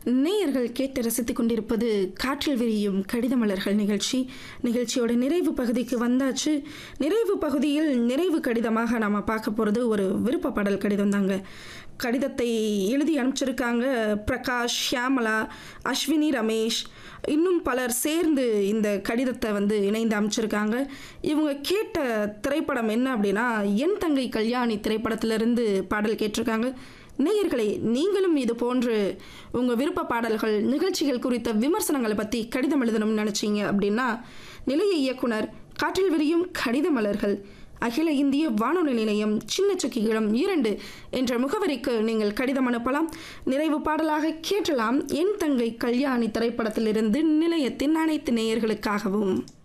நேயர்கள் கேட்டு ரசித்துக் கொண்டிருப்பது காற்றில் விரியும் கடித மலர்கள் நிகழ்ச்சி நிகழ்ச்சியோட நிறைவு பகுதிக்கு வந்தாச்சு நிறைவு பகுதியில் நிறைவு கடிதமாக நாம் பார்க்க போகிறது ஒரு விருப்ப பாடல் கடிதம் தாங்க கடிதத்தை எழுதி அனுப்பிச்சிருக்காங்க பிரகாஷ் ஷியாமலா அஸ்வினி ரமேஷ் இன்னும் பலர் சேர்ந்து இந்த கடிதத்தை வந்து இணைந்து அமைச்சிருக்காங்க இவங்க கேட்ட திரைப்படம் என்ன அப்படின்னா என் தங்கை கல்யாணி திரைப்படத்திலிருந்து பாடல் கேட்டிருக்காங்க நேயர்களே நீங்களும் இது போன்று உங்கள் விருப்ப பாடல்கள் நிகழ்ச்சிகள் குறித்த விமர்சனங்களை பற்றி கடிதம் எழுதணும்னு நினச்சிங்க அப்படின்னா நிலைய இயக்குனர் காற்றில் விரியும் கடித மலர்கள் அகில இந்திய வானொலி நிலையம் சின்ன சுக்கிகளம் இரண்டு என்ற முகவரிக்கு நீங்கள் கடிதம் அனுப்பலாம் நிறைவு பாடலாக கேட்டலாம் என் தங்கை கல்யாணி திரைப்படத்திலிருந்து நிலையத்தின் அனைத்து நேயர்களுக்காகவும்